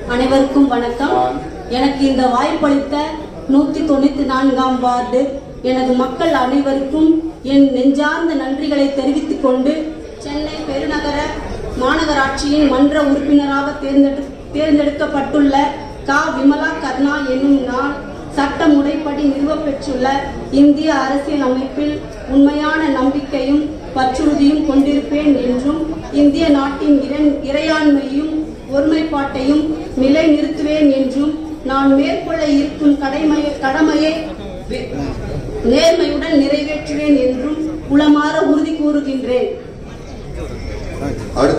அனைவருக்கும் வணக்கம் எனக்கு இந்த வாய்ப்பளித்த நூத்தி தொண்ணூத்தி நான்காம் வார்டு எனது மக்கள் அனைவருக்கும் என் நெஞ்சார்ந்த நன்றிகளை தெரிவித்துக் கொண்டு சென்னை பெருநகர மாநகராட்சியின் மன்ற உறுப்பினராக தேர்ந்தெடு தேர்ந்தெடுக்கப்பட்டுள்ள கா விமலா கர்ணா என்னும் நான் சட்ட முறைப்படி நிறுவப்பெற்றுள்ள இந்திய அரசியல் அமைப்பில் உண்மையான நம்பிக்கையும் பற்றுறுதியும் கொண்டிருப்பேன் என்றும் இந்திய நாட்டின் இறை- இறையாண்மையும் ஒருமைப்பாட்டையும் நிலைநிறுத்துவேன் என்றும் நான் மேற்கொள்ள இருக்கும் கடமை கடமையை வே- நேர்மையுடன் நிறைவேற்றுவேன் என்றும் உளமாற உறுதி கூறுகின்றேன் அடுத்து